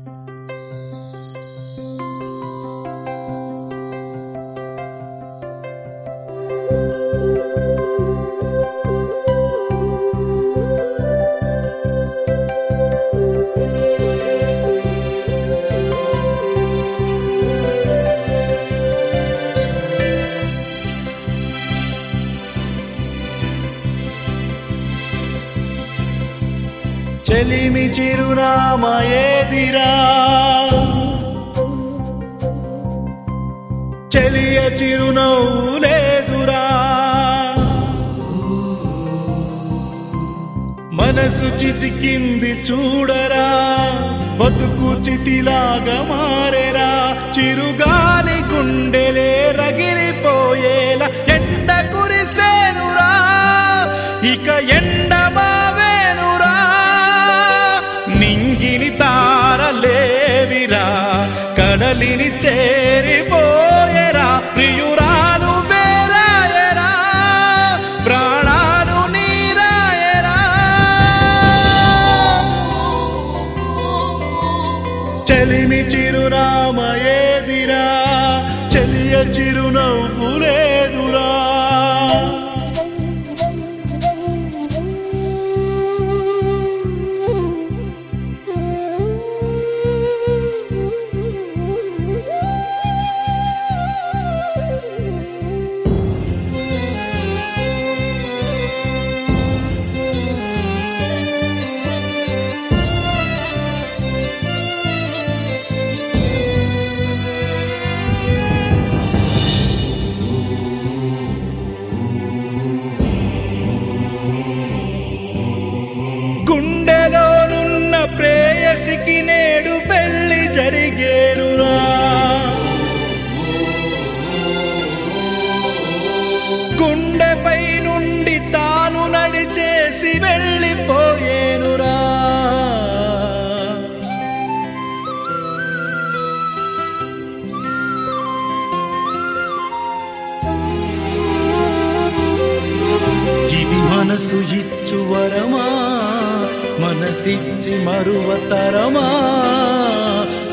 చెలిమి చిరునామా ఏదిరా చెలియ చిరునవ్వు లేదురా మనసు చితికింది చూడరా బతుకు చితిలాగా మారెరా చిరుగాలి గుండెలే రగిలిపోయేలా ఎండ కురిసేనురా ఇక ఎండ మావేనురా నింగిని తారలేవిరా కడలిని చేరిపోయేరా ప్రియురాలు వేరాయరా ప్రాణాలు నీరాయరా చెలిమి చిరునామ ఏదిరా చెలియ చిరునవ్వు లేదురా గుండెలోనున్న ప్రేయసికి నేడు పెళ్లి జరిగేనురా గుండెపై నుండి తాను నడిచేసి వెళ్ళిపోయేనురా ఇది మనసు ఇచ్చు వరమా మనసిచ్చి మరువతరమా